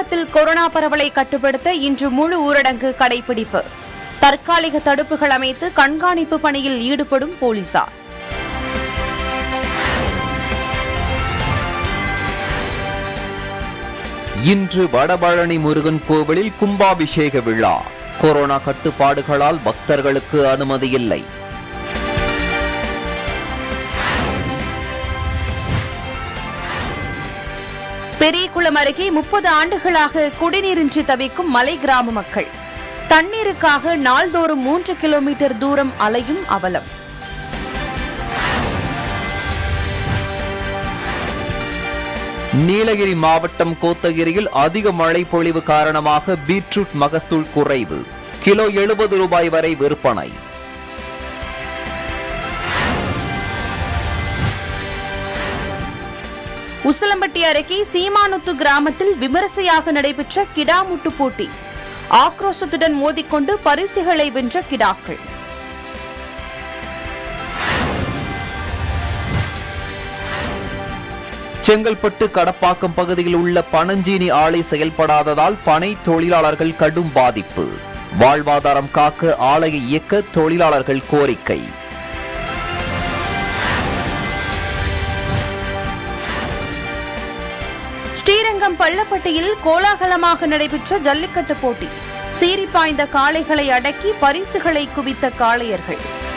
தமிழகத்தில் கொரோனா பரவலை கட்டுப்படுத்த இன்று முழு ஊரடங்கு கடைபிடிப்பு தற்காலிக தடுப்புகள் அமைத்து கண்காணிப்பு பணியில் ஈடுபடும் போலீசார் இன்று வடபழனி முருகன் கோவிலில் கும்பாபிஷேக விழா கொரோனா கட்டுப்பாடுகளால் பக்தர்களுக்கு அனுமதி இல்லை பெரியகுளம் அருகே முப்பது ஆண்டுகளாக குடிநீரின்றி தவிக்கும் மலை கிராம மக்கள் தண்ணீருக்காக நாள்தோறும் மூன்று கிலோமீட்டர் தூரம் அலையும் அவலம் நீலகிரி மாவட்டம் கோத்தகிரியில் அதிக மழை பொழிவு காரணமாக பீட்ரூட் மகசூல் குறைவு கிலோ எழுபது ரூபாய் வரை விற்பனை உசிலம்பட்டி அருகே சீமானுத்து கிராமத்தில் விமரிசையாக நடைபெற்ற கிடாமுட்டு போட்டி ஆக்ரோஷத்துடன் மோதிக்கொண்டு பரிசுகளை வென்ற கிடாக்கள் செங்கல்பட்டு கடப்பாக்கம் பகுதியில் உள்ள பனஞ்சீனி ஆலை செயல்படாததால் பனை தொழிலாளர்கள் கடும் பாதிப்பு வாழ்வாதாரம் காக்க ஆலையை இயக்க தொழிலாளர்கள் கோரிக்கை ஸ்ரீரங்கம் பள்ளப்பட்டியில் கோலாகலமாக நடைபெற்ற ஜல்லிக்கட்டு போட்டி சீறி பாய்ந்த காளைகளை அடக்கி பரிசுகளை குவித்த காளையர்கள்